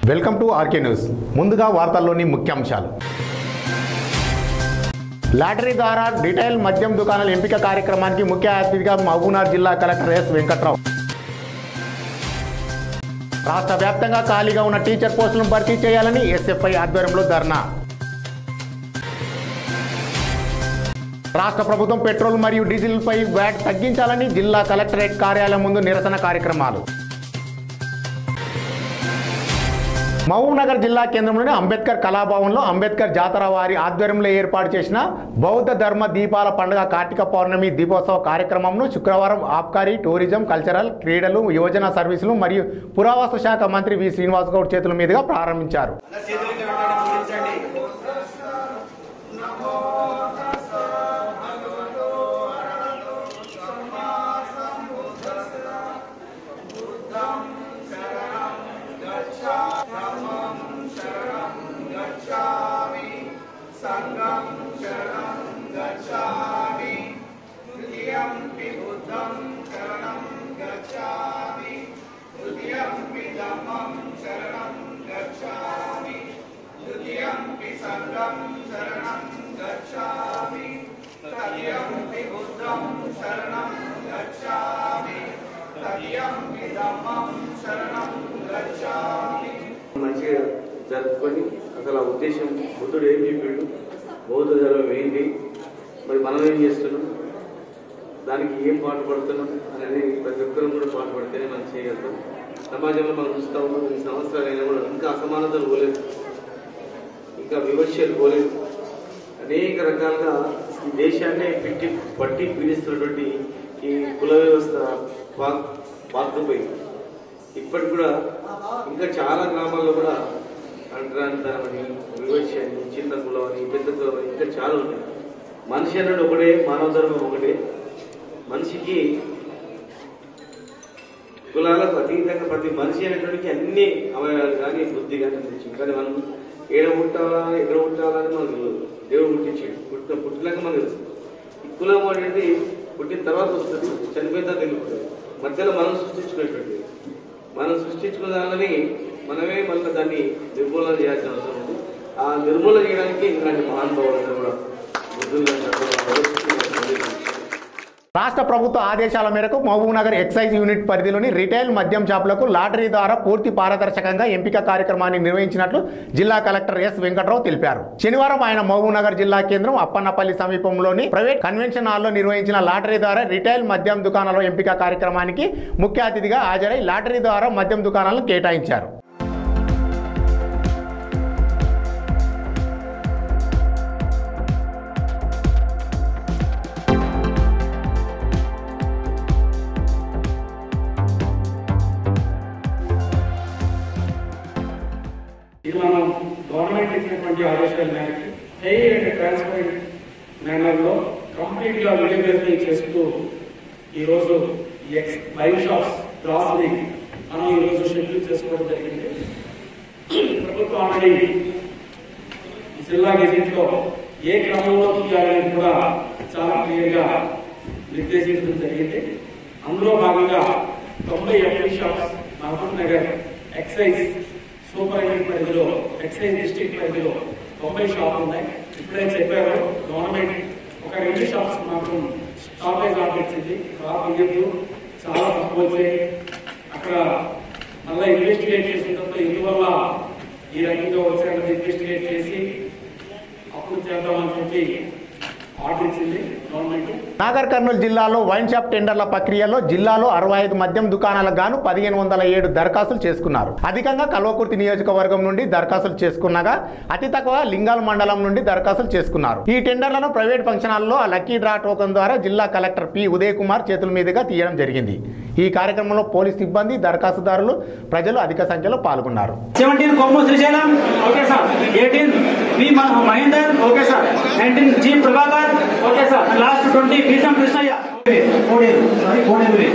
Welcome to RK news ముందుగా వార్తల్లోని ముఖ్యాంశాలు లాటరీ ద్వారా రిటైల్ మద్యం దుకాణాల ఎంపిక కార్యక్రమానికి ముఖ్య అతిథిగా మహబూబ్నగర్ జిల్లా కలెక్టర్ ఎస్ వెంకట్రావు రాష్ట్ర వ్యాప్తంగా ఖాళీగా ఉన్న టీచర్ పోస్టులను భర్తీ చేయాలని ఎస్ఎఫ్ఐ ఆధ్వర్యంలో ధర్నా రాష్ట్ర ప్రభుత్వం పెట్రోల్ మరియు డీజిల్పై వ్యాట్ తగ్గించాలని జిల్లా కలెక్టరేట్ కార్యాలయం ముందు నిరసన కార్యక్రమాలు మహబూబ్నగర్ జిల్లా కేంద్రంలోని అంబేద్కర్ కళాభవన్లో అంబేద్కర్ జాతర వారి ఆధ్వర్యంలో ఏర్పాటు చేసిన బౌద్ధ ధర్మ దీపాల పండుగ కార్తీక పౌర్ణమి దీపోత్సవ కార్యక్రమంను శుక్రవారం ఆబ్కారీ టూరిజం కల్చరల్ క్రీడలు యువజన సర్వీసులు మరియు పురావస్తు శాఖ మంత్రి వి శ్రీనివాస్ గౌడ్ చేతుల మీదుగా ప్రారంభించారు మంచిగా జరుపుకొని అసలు ఆ ఉద్దేశం బుద్ధుడు ఏం చెప్పిండు బౌద్ధ ధర్మం ఏంటి మరి మనం ఏం చేస్తున్నాం దానికి ఏం పాటుపడుతున్నాం అనేది ప్రతి ఒక్కరం కూడా పాటుపడితేనే మనం చేయగలుగుతాం సమాజంలో మనం చూస్తూ ఉన్నాం ఈ సంవత్సరాలు అయినా కూడా ఇంకా అసమానతలు పోలేదు ఇంకా వివక్షలు పోలేదు అనేక రకాలుగా ఈ దేశాన్ని పెట్టి పట్టి పీడిస్తున్నటువంటి ఈ కుల వ్యవస్థ పా పాతుకుపోయింది ఇప్పటికి కూడా ఇంకా చాలా గ్రామాల్లో కూడా అంటరాంతరం అని వివక్ష అని చిన్న కులం అని పెద్ద కులం అని ఇంకా చాలా ఉన్నాయి మనిషి అన్నాడు ఒకటే మానవ ధర్మం ఒకటే మనిషికి కులాలకు అతీతంగా ప్రతి మనిషి అనేటువంటి అన్ని అవయవాలు కానీ బుద్ధి కానీ తెచ్చింది కానీ మనం ఏడ పుట్టాలా ఎక్కడ పుట్టాలా అని మనకు తెలియదు. దేవుడు పుట్టించాడు పుట్టిన పుట్టినాక మనకు తెలుస్తుంది ఈ కులం అనేది పుట్టిన తర్వాత వస్తుంది చనిపోయిన తర్వాత వెళ్ళిపోతుంది మధ్యలో మనం సృష్టించుకునేటువంటిది మనం సృష్టించుకున్న దానిని మనమే మళ్ళీ దాన్ని నిర్మూలన చేయాల్సిన అవసరం ఉంది ఆ నిర్మూలన చేయడానికి ఇలాంటి మహానుభావులందరూ కూడా బుద్ధులు రాష్ట్ర ప్రభుత్వ ఆదేశాల మేరకు మహబూబ్నగర్ ఎక్సైజ్ యూనిట్ పరిధిలోని రిటైల్ మద్యం షాపులకు లాటరీ ద్వారా పూర్తి పారదర్శకంగా ఎంపిక కార్యక్రమాన్ని నిర్వహించినట్లు జిల్లా కలెక్టర్ ఎస్ వెంకట్రావు తెలిపారు శనివారం ఆయన మహబూబ్నగర్ జిల్లా కేంద్రం అప్పన్నపల్లి సమీపంలోని ప్రైవేట్ కన్వెన్షన్ హాల్లో నిర్వహించిన లాటరీ ద్వారా రిటైల్ మద్యం దుకాణాల ఎంపిక కార్యక్రమానికి ముఖ్య అతిథిగా హాజరై లాటరీ ద్వారా మద్యం దుకాణాలను కేటాయించారు ఇది మనం గవర్నమెంట్ ఇచ్చినటువంటి ఆదేశాల మేరకు ఫెయిర్ అండ్ ట్రాన్స్పరెంట్ మేనర్లో కంప్లీట్ గా విడివేర్పై చేస్తూ ఈరోజు ఈ ఎక్స్ వైన్ షాప్స్ గ్రాసరీ మనం ఈరోజు షెడ్యూల్ చేసుకోవడం జరిగింది ప్రభుత్వం ఆల్రెడీ ఈ జిల్లా గెజెట్ లో ఏ క్రమంలో తీయాలని కూడా చాలా క్లియర్ గా నిర్దేశించడం జరిగింది అందులో భాగంగా తొంభై MP shops Mahabub Nagar excise superintendent పరిధిలో ఎక్సైజ్ డిస్ట్రిక్ట్ పరిధిలో తొంభై షాపులు ఉన్నాయి ఇప్పుడే చెప్పారు గవర్నమెంట్ ఒక రెండు షాప్స్ మాత్రం స్టాపేజ్ ఆర్డర్ ఇచ్చింది క్రాప్ ఇయ్యద్దు చాలా తక్కువ వచ్చాయి అక్కడ మళ్ళీ ఇన్వెస్టిగేట్ చేసిన తర్వాత ఎందువల్ల ఈ రకంగా వచ్చాయన్నది ఇన్వెస్టిగేట్ చేసి అప్పుడు చేద్దామని చెప్పి ఆర్డర్ ఇచ్చింది గవర్నమెంట్ నాగర్ కర్నూలు జిల్లాలో వైన్ షాప్ టెండర్ల ప్రక్రియలో జిల్లాలో అరవై ఐదు మద్యం దుకాణాలకు గాను పదిహేను వందల ఏడు దరఖాస్తులు చేసుకున్నారు అధికంగా కల్వకుర్తి నియోజకవర్గం నుండి దరఖాస్తులు చేసుకున్నగా అతి తక్కువ లింగాల మండలం నుండి దరఖాస్తులు చేసుకున్నారు ఈ టెండర్లను ప్రైవేట్ ఫంక్షన్ హాల్లో లక్కీ డ్రా టోకన్ ద్వారా జిల్లా కలెక్టర్ పి ఉదయ్ కుమార్ చేతుల మీదుగా తీయడం జరిగింది ఈ కార్యక్రమంలో పోలీస్ సిబ్బంది దరఖాస్తుదారులు ప్రజలు అధిక సంఖ్యలో పాల్గొన్నారు seventeen Kommu Srisailam okay sir eighteen V Mahender okay sir nineteen G Prabhakar okay sir last twenty Beesam Krishnaiah Koderu sorry Koderu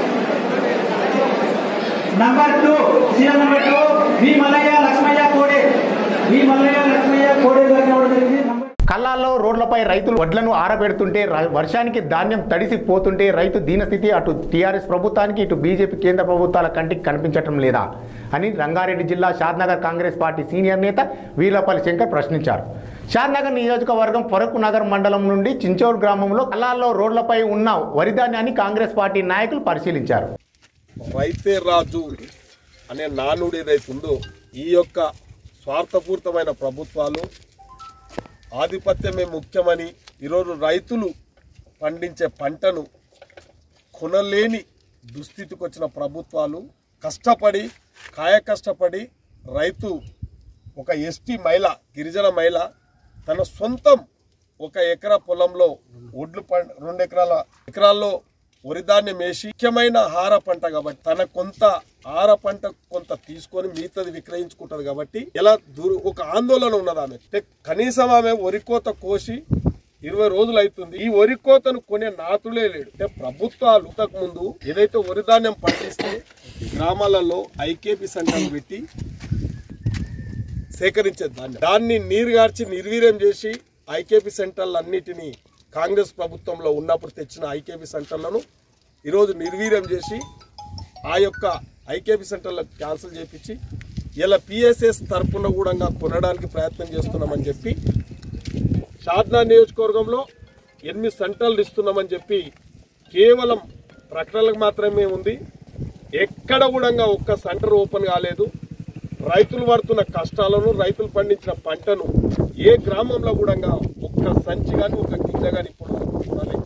number two CM number two V Mallaiah Lakshmaiah Koderu V Mallaiah Lakshmaiah Koderu గారికి ఇవ్వడం జరిగింది నంబర్ కళ్ళాల్లో రోడ్లపై రైతులు వడ్లను ఆరబెడుతుంటే ర- వర్షానికి ధాన్యం తడిసిపోతుంటే రైతు దీనస్థితి అటు టీఆర్ఎస్ ప్రభుత్వానికి ఇటు బీజేపీ కేంద్ర ప్రభుత్వాల కంటికి కనిపించటం లేదా అని రంగారెడ్డి జిల్లా షాద్నగర్ కాంగ్రెస్ పార్టీ సీనియర్ నేత వీలపల్లి శంకర్ ప్రశ్నించారు షాద్నగర్ నియోజకవర్గం పొరకు నగర్ మండలం నుండి చించోర్ గ్రామంలో కళ్ళాల్లో రోడ్లపై ఉన్న వరి ధాన్యాన్ని కాంగ్రెస్ పార్టీ నాయకులు పరిశీలించారు రైతే రాజు అనే నానుడు ఏదైతే ఉందో ఈ యొక్క స్వార్థపూరితమైన ప్రభుత్వాలు ఆధిపత్యమే ముఖ్యమని ఈరోజు రైతులు పండించే పంటను కొనలేని దుస్థితికి వచ్చిన ప్రభుత్వాలు కష్టపడి కాయ కష్టపడి రైతు ఒక ఎస్టీ మహిళ గిరిజన మహిళ తన సొంతం ఒక ఎకరా పొలంలో ఒడ్లు పంట రెండు ఎకరాల ఎకరాల్లో వరి ధాన్యం వేసి ముఖ్యమైన ఆహార పంట కాబట్టి తన కొంత ఆహార పంట కొంత తీసుకొని మిగతాది విక్రయించుకుంటది కాబట్టి ఇలా దూరు ఒక ఆందోళన ఉన్నది ఆమె అంటే కనీసం ఆమె వరి కోత కోసి ఇరవై రోజులు అవుతుంది ఈ వరి కోతను కొనే నాతులే లేడు అంటే ప్రభుత్వాలు ఇంతకు ముందు ఏదైతే వరి ధాన్యం పండిస్తే గ్రామాలలో ఐకేపీ సెంటర్లు పెట్టి సేకరించే ధాన్యం దాన్ని నీరుగార్చి నిర్వీర్యం చేసి ఐకేపీ సెంటర్లన్నిటినీ కాంగ్రెస్ ప్రభుత్వంలో ఉన్నప్పుడు తెచ్చిన ఐకేపీ సెంటర్లను ఈరోజు నిర్వీర్యం చేసి ఆ యొక్క ఐకేపీ సెంటర్లకు క్యాన్సిల్ చేపించి ఇలా పిఎస్ఎస్ తరపున కూడా కొనడానికి ప్రయత్నం చేస్తున్నామని చెప్పి షాద్నా నియోజకవర్గంలో ఎనిమిది సెంటర్లు ఇస్తున్నామని చెప్పి కేవలం ప్రకటనలకు మాత్రమే ఉంది ఎక్కడ కూడా ఒక్క సెంటర్ ఓపెన్ కాలేదు రైతులు పడుతున్న కష్టాలను రైతులు పండించిన పంటను ఏ గ్రామంలో కూడా ఒక్క సంచి కానీ ఒక గింజ కానీ ఇప్పుడు వరకు చూడలేదు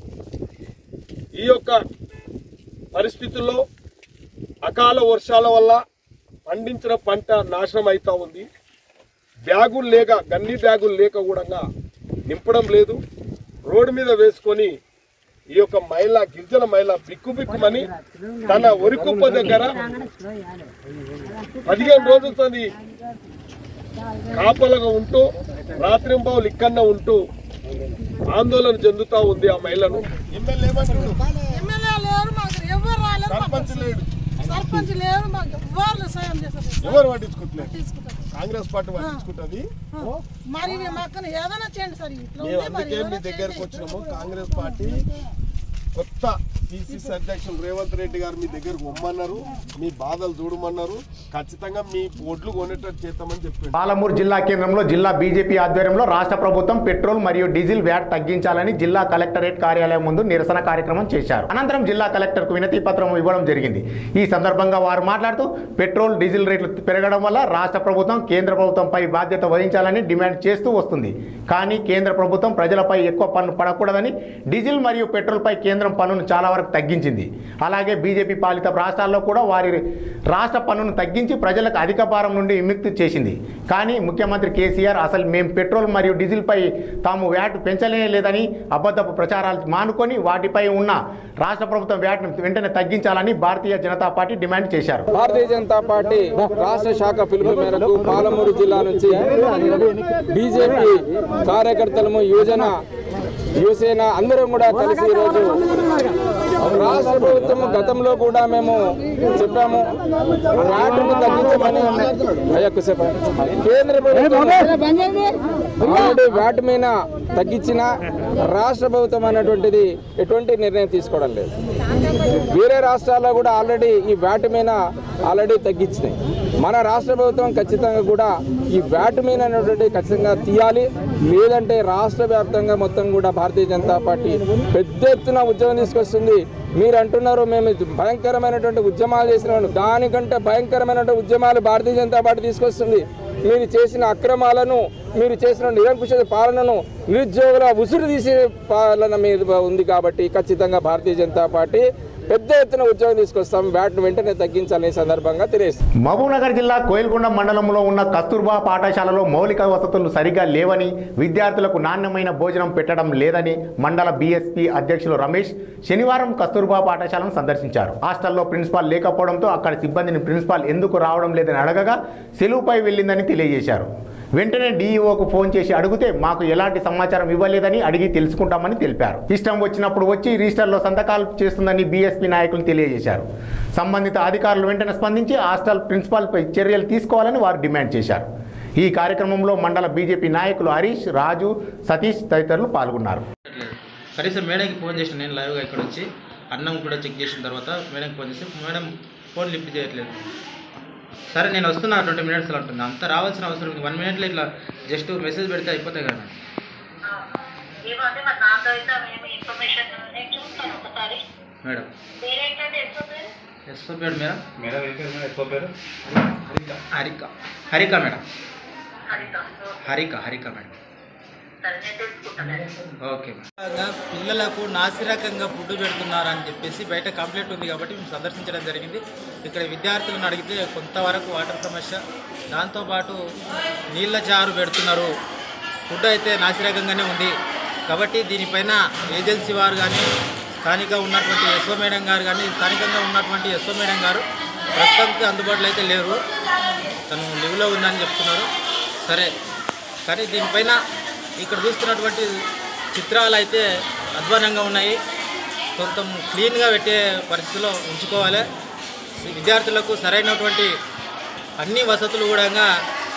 ఈ యొక్క పరిస్థితుల్లో అకాల వర్షాల వల్ల పండించిన పంట నాశనం అవుతా ఉంది బ్యాగులు లేక గన్ని బ్యాగులు లేక కూడా నింపడం లేదు రోడ్డు మీద వేసుకొని ఈ యొక్క మహిళ గిరిజన మహిళ బిక్కు బిక్కుమని తన ఒరికుప్ప దగ్గర పదిహేను రోజులతోని కాపలగా ఉంటూ రాత్రింబావులు ఇక్కడనే ఉంటూ ఆందోళన చెందుతా ఉంది ఆ మహిళను ఎమ్మెల్యే ఏమంటున్నాడు? ఎమ్మెల్యే లేరు మాకు ఎవరు రాలేదు మాకు సర్పంచ్ లేడు సర్పంచ్ లేరు మాకు ఎవరు సాయం చేస్తారు ఎవరు పట్టించుకోవట్లేదు తీసుకుంటారు కాంగ్రెస్ పార్టీ పట్టించుకుంటది మరి మాకు ఏదైనా చేయండి సార్ ఇట్లా మేము ఉంది మరి అందుకే మీ ఏదైనా దగ్గరకు చేయండి. వచ్చినాము కాంగ్రెస్ పార్టీ కొత్త పిసిసి అధ్యక్షులు రేవంత్ రెడ్డి గారు మీ దగ్గరకు రమ్మన్నారు మీ బాధలు చూడమన్నారు ఖచ్చితంగా మీ ఓట్లు కొనేటట్టు చేద్దామని చెప్పిండు పాలమూరు జిల్లా కేంద్రంలో జిల్లా బీజేపీ ఆధ్వర్యంలో రాష్ట్ర ప్రభుత్వం పెట్రోల్ మరియు డీజిల్ వ్యాట్ తగ్గించాలని జిల్లా కలెక్టరేట్ కార్యాలయం ముందు నిరసన కార్యక్రమం చేశారు అనంతరం జిల్లా కలెక్టర్కు వినతి పత్రం ఇవ్వడం జరిగింది ఈ సందర్భంగా వారు మాట్లాడుతూ పెట్రోల్ డీజిల్ రేట్లు పెరగడం వల్ల రాష్ట్ర ప్రభుత్వం కేంద్ర ప్రభుత్వంపై బాధ్యత వహించాలని డిమాండ్ చేస్తూ వస్తుంది కానీ కేంద్ర ప్రభుత్వం ప్రజలపై ఎక్కువ పన్ను పడకూడదని డీజిల్ మరియు పెట్రోల్పై కేంద్రం పన్నును చాలా వరకు తగ్గించింది అలాగే బీజేపీ పాలిత రాష్ట్రాల్లో కూడా వారి రాష్ట్ర పన్నును తగ్గించి ప్రజలకు అధిక భారం నుండి విముక్తి చేసింది కానీ ముఖ్యమంత్రి కేసీఆర్ అసలు మేము పెట్రోల్ మరియు డీజిల్పై తాము వ్యాట్ పెంచలే లేదని అబద్ధపు ప్రచారాలు మానుకొని వాటిపై ఉన్న రాష్ట్ర ప్రభుత్వం వ్యాట్ను వెంటనే తగ్గించాలని భారతీయ జనతా పార్టీ డిమాండ్ చేశారు భారతీయ జనతా పార్టీ రాష్ట్ర శాఖ పిలుపు మేరకు పాలమూరు జిల్లా నుంచి బీజేపీ కార్యకర్తలము యువజన యువసేన అందరం కూడా కలిసి ఈరోజు రాష్ట్ర ప్రభుత్వం గతంలో కూడా మేము చెప్పాము వ్యాటును తగ్గించమని అయ్యా కొద్దిసేపు. కేంద్ర ప్రభుత్వం ఆల్రెడీ వ్యాట్ మీద తగ్గించిన రాష్ట్ర ప్రభుత్వం అనేటువంటిది ఎటువంటి నిర్ణయం తీసుకోవడం లేదు వేరే రాష్ట్రాల్లో కూడా ఆల్రెడీ ఈ వ్యాట్ మీద ఆల్రెడీ తగ్గించినాయి మన రాష్ట్ర ప్రభుత్వం ఖచ్చితంగా కూడా ఈ వ్యాట్ మీద అనేటువంటి ఖచ్చితంగా తీయాలి లేదంటే రాష్ట్ర వ్యాప్తంగా మొత్తం కూడా భారతీయ జనతా పార్టీ పెద్ద ఎత్తున ఉద్యమం తీసుకొస్తుంది మీరు అంటున్నారు మేము భయంకరమైనటువంటి ఉద్యమాలు చేసిన దానికంటే భయంకరమైనటువంటి ఉద్యమాలు భారతీయ జనతా పార్టీ తీసుకొస్తుంది మీరు చేసిన అక్రమాలను మీరు చేసిన నిరంకుశ పాలనను నిరుద్యోగుల ఉసురు తీసే పాలన మీద ఉంది కాబట్టి ఖచ్చితంగా భారతీయ జనతా పార్టీ పెద్ద ఎత్తున ఉద్యోగం తీసుకొస్తాం వ్యాట్ను వెంటనే తగ్గించాలనే సందర్భంగా తెలియజేస్తాం మహబూబ్నగర్ జిల్లా కోయిల్కొండ మండలంలో ఉన్న కస్తూర్బా పాఠశాలలో మౌలిక వసతులు సరిగా లేవని విద్యార్థులకు నాణ్యమైన భోజనం పెట్టడం లేదని మండల బీఎస్పీ అధ్యక్షులు రమేష్ శనివారం కస్తూర్బా పాఠశాలను సందర్శించారు హాస్టల్లో ప్రిన్సిపాల్ లేకపోవడంతో అక్కడ సిబ్బందిని ప్రిన్సిపాల్ ఎందుకు రావడం లేదని అడగగా సెలవుపై వెళ్ళిందని తెలియజేశారు వెంటనే డీఈఓకు ఫోన్ చేసి అడిగితే మాకు ఎలాంటి సమాచారం ఇవ్వలేదని అడిగి తెలుసుకుంటామని తెలిపారు ఇష్టం వచ్చినప్పుడు వచ్చి రిజిస్టర్లో సంతకాలు చేస్తుందని బీఎస్పీ నాయకులు తెలియజేశారు సంబంధిత అధికారులు వెంటనే స్పందించి హాస్టల్ ప్రిన్సిపాల్పై చర్యలు తీసుకోవాలని వారు డిమాండ్ చేశారు ఈ కార్యక్రమంలో మండల బీజేపీ నాయకులు హరీష్ రాజు సతీష్ తదితరులు పాల్గొన్నారు లేదు కనీసం మేడంకి ఫోన్ చేసిన నేను లైవ్గా ఇక్కడ వచ్చి అన్నం కూడా చెక్ చేసిన తర్వాత మేడంకి ఫోన్ చేసి మేడం ఫోన్ లిఫ్ట్ చేయట్లేదు సరే నేను వస్తున్నా ట్వంటీ మినిట్స్లో అంటుంది అంత రావాల్సిన అవసరం ఉంది వన్ మినిట్లో ఇట్లా జస్ట్ మెసేజ్ పెడితే అయిపోతాయి కదా మేడం ఏమంటే మరి నాకు అయితే మేము ఇన్ఫర్మేషన్ నేను చూస్తాను ఒకసారి మేడం పేరేంటంటే ఎక్కువ పేరు ఎస్ఓ పేరు మేడం మేడం ఏం పేరు మేడం ఎక్కువ పేరు హరిక హరిక మేడం హరిత హరిక హరిక మేడం సరే నేను తెలుసుకుంటాను ఓకే మేడం పిల్లలకు నాసిరకంగా ఫుడ్ పెడుతున్నారని చెప్పేసి బయట కంప్లైంట్ ఉంది కాబట్టి మేము సందర్శించడం జరిగింది ఇక్కడ విద్యార్థులను అడిగితే కొంతవరకు వాటర్ సమస్య దాంతోపాటు నీళ్ళ జారు పెడుతున్నారు ఫుడ్ అయితే నాసిరకంగానే ఉంది కాబట్టి దీనిపైన ఏజెన్సీ వారు కానీ స్థానిక ఉన్నటువంటి ఎస్ఓ మేడం గారు కానీ స్థానికంగా ఉన్నటువంటి ఎస్ఓ మేడం గారు ప్రస్తుతానికి అందుబాటులో అయితే లేరు తను లివ్లో ఉందని చెప్తున్నారు సరే కానీ దీనిపైన ఇక్కడ చూస్తున్నటువంటి చిత్రాలు అయితే అధ్వానంగా ఉన్నాయి కొంత క్లీన్గా పెట్టే పరిస్థితిలో ఉంచుకోవాలి విద్యార్థులకు సరైనటువంటి అన్ని వసతులు కూడా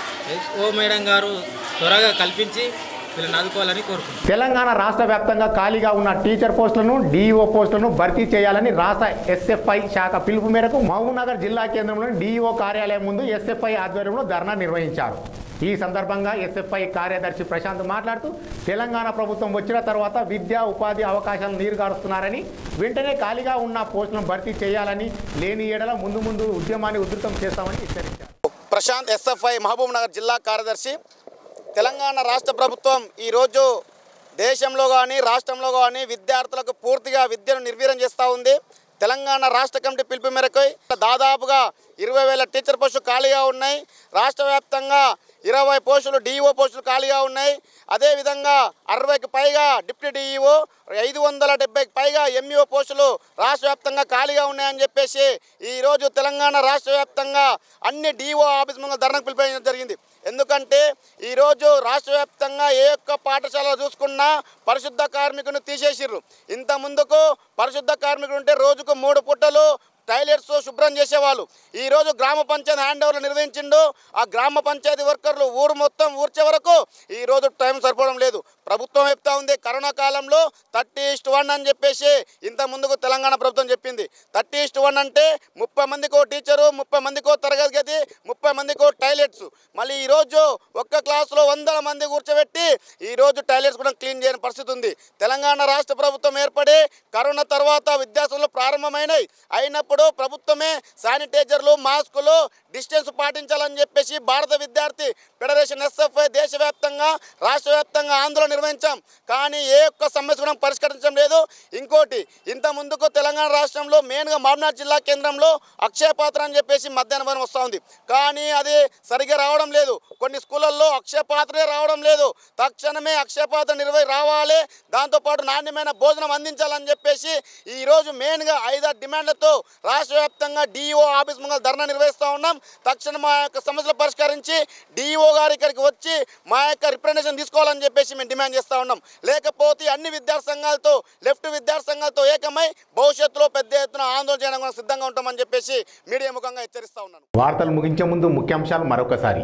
ఓ మేడం గారు త్వరగా కల్పించి వీళ్ళని ఆదుకోవాలని కోరుకుంటున్నాను తెలంగాణ రాష్ట్ర వ్యాప్తంగా ఖాళీగా ఉన్న టీచర్ పోస్టులను డీఈఓ పోస్టులను భర్తీ చేయాలని రాష్ట్ర ఎస్ఎఫ్ఐ శాఖ పిలుపు మేరకు మహబూబ్నగర్ జిల్లా కేంద్రంలోని డీఈఓ కార్యాలయం ముందు ఎస్ఎఫ్ఐ ఆధ్వర్యంలో ధర్నా నిర్వహించారు ఈ సందర్భంగా ఎస్ఎఫ్ఐ కార్యదర్శి ప్రశాంత్ మాట్లాడుతూ తెలంగాణ ప్రభుత్వం వచ్చిన తర్వాత విద్యా ఉపాధి అవకాశాలు నీరుగారుస్తున్నారని వెంటనే ఖాళీగా ఉన్న పోస్టులను భర్తీ చేయాలని లేని ఏడల ముందు ముందు ఉద్యమాన్ని ఉధృతం చేస్తామని హెచ్చరించారు ప్రశాంత్ ఎస్ఎఫ్ఐ మహబూబ్ నగర్ జిల్లా కార్యదర్శి తెలంగాణ రాష్ట్ర ప్రభుత్వం ఈరోజు దేశంలో కానీ రాష్ట్రంలో కానీ విద్యార్థులకు పూర్తిగా విద్యను నిర్వీర్యం చేస్తూ ఉంది తెలంగాణ రాష్ట్ర కమిటీ పిలుపు మేరకు దాదాపుగా ఇరవై వేల టీచర్ పోస్టులు ఖాళీగా ఉన్నాయి రాష్ట్ర వ్యాప్తంగా ఇరవై పోస్టులు డిఈఓ పోస్టులు ఖాళీగా ఉన్నాయి అదేవిధంగా అరవైకి పైగా డిప్యూటీ డిఈఓ ఐదు వందల డెబ్బైకి పైగా ఎంఈఓ పోస్టులు రాష్ట్ర వ్యాప్తంగా ఖాళీగా ఉన్నాయని చెప్పేసి ఈరోజు తెలంగాణ రాష్ట్ర వ్యాప్తంగా అన్ని డిఓ ఆఫీస్ ముందు ధర్నాకు పిలిపించడం జరిగింది ఎందుకంటే ఈరోజు రాష్ట్ర వ్యాప్తంగా ఏ ఒక్క పాఠశాలలో చూసుకున్నా పరిశుద్ధ కార్మికుని తీసేసిర్రు ఇంత ముందుకు పరిశుద్ధ కార్మికుడు ఉంటే రోజుకు మూడు పుట్టలు టాయిలెట్స్ శుభ్రం చేసేవాళ్ళు ఈరోజు గ్రామ పంచాయతీ హ్యాండ్ ఓవర్లు నిర్వహించిండు ఆ గ్రామ పంచాయతీ వర్కర్లు ఊరు మొత్తం ఊర్చే వరకు ఈరోజు టైం సరిపోవడం లేదు ప్రభుత్వం చెప్తా ఉంది కరోనా కాలంలో థర్టీ ఇస్ట్ వన్ అని చెప్పేసి ఇంత ముందుకు తెలంగాణ ప్రభుత్వం చెప్పింది థర్టీ ఇస్ట్ వన్ అంటే ముప్పై మందికో టీచరు ముప్పై మందికో తరగతి గది ముప్పై మందికో టాయిలెట్స్ మళ్ళీ ఈరోజు ఒక్క క్లాసులో వందల మంది కూర్చోబెట్టి ఈరోజు టాయిలెట్స్ కూడా క్లీన్ చేయని పరిస్థితి ఉంది తెలంగాణ రాష్ట్ర ప్రభుత్వం ఏర్పడి కరోనా తర్వాత విద్యాసంస్థలు ప్రారంభమైనాయి అయినప్పుడు ప్రభుత్వమే శానిటైజర్లు మాస్కులు డిస్టెన్స్ పాటించాలని చెప్పేసి భారత విద్యార్థి ఫెడరేషన్ ఎస్ఎఫ్ఐ దేశవ్యాప్తంగా రాష్ట్ర వ్యాప్తంగా ఆందోళన నిర్వహించాం కానీ ఏ ఒక్క సమస్య కూడా పరిష్కరించడం లేదు ఇంకోటి ఇంత ముందుకు తెలంగాణ రాష్ట్రంలో మెయిన్గా మామ్నాథ్ జిల్లా కేంద్రంలో అక్షయ పాత్ర అని చెప్పేసి మధ్యాహ్న భోజనం వస్తూ ఉంది కానీ అది సరిగ్గా రావడం లేదు కొన్ని స్కూళ్ళల్లో అక్షయ పాత్రే రావడం లేదు తక్షణమే అక్షయ పాత్ర నిర్వహి రావాలి దాంతోపాటు నాణ్యమైన భోజనం అందించాలని చెప్పేసి ఈరోజు మెయిన్గా ఐదారు డిమాండ్లతో రాష్ట్ర వ్యాప్తంగా డిఈఓ ఆఫీస్ ముందు ధర్నా నిర్వహిస్తూ ఉన్నాం తక్షణం మా యొక్క సమస్యలు పరిష్కరించి డిఈఓ గారి ఇక్కడికి వచ్చి మా యొక్క రిప్రజెంటేషన్ తీసుకోవాలని చెప్పేసి మేము డిమాండ్ చేస్తూ ఉన్నాం లేకపోతే అన్ని విద్యార్థి సంఘాలతో లెఫ్ట్ విద్యార్థి సంఘాలతో ఏకమై భవిష్యత్తులో పెద్ద ఎత్తున ఆందోళన చేయడం కూడా సిద్ధంగా ఉంటామని చెప్పేసి మీడియా ముఖంగా హెచ్చరిస్తా ఉన్నాను వార్తలు ముగించే ముందు ముఖ్యాంశాలు మరొకసారి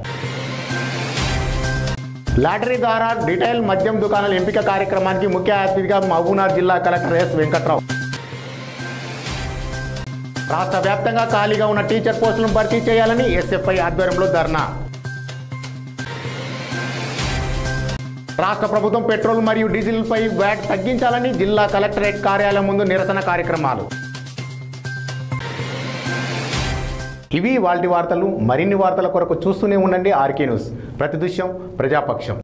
లాటరీ ద్వారా రిటైల్ మద్యం దుకాణాల ఎంపిక కార్యక్రమానికి ముఖ్య అతిథిగా మహబూబ్నగర్ జిల్లా కలెక్టర్ ఎస్ వెంకట్రావు రాష్ట్ర వ్యాప్తంగా ఖాళీగా ఉన్న టీచర్ పోస్టులను భర్తీ చేయాలని ఎస్ఎఫ్ఐ ఆధ్వర్యంలో ధర్నా రాష్ట్ర ప్రభుత్వం పెట్రోల్ మరియు డీజిల్పై వ్యాట్ తగ్గించాలని జిల్లా కలెక్టరేట్ కార్యాలయం ముందు నిరసన కార్యక్రమాలు ఇవి వాల్టి వార్తలు మరిన్ని వార్తల కొరకు చూస్తూనే ఉండండి ఆర్కే న్యూస్ ప్రతి దృశ్యం ప్రజాపక్షం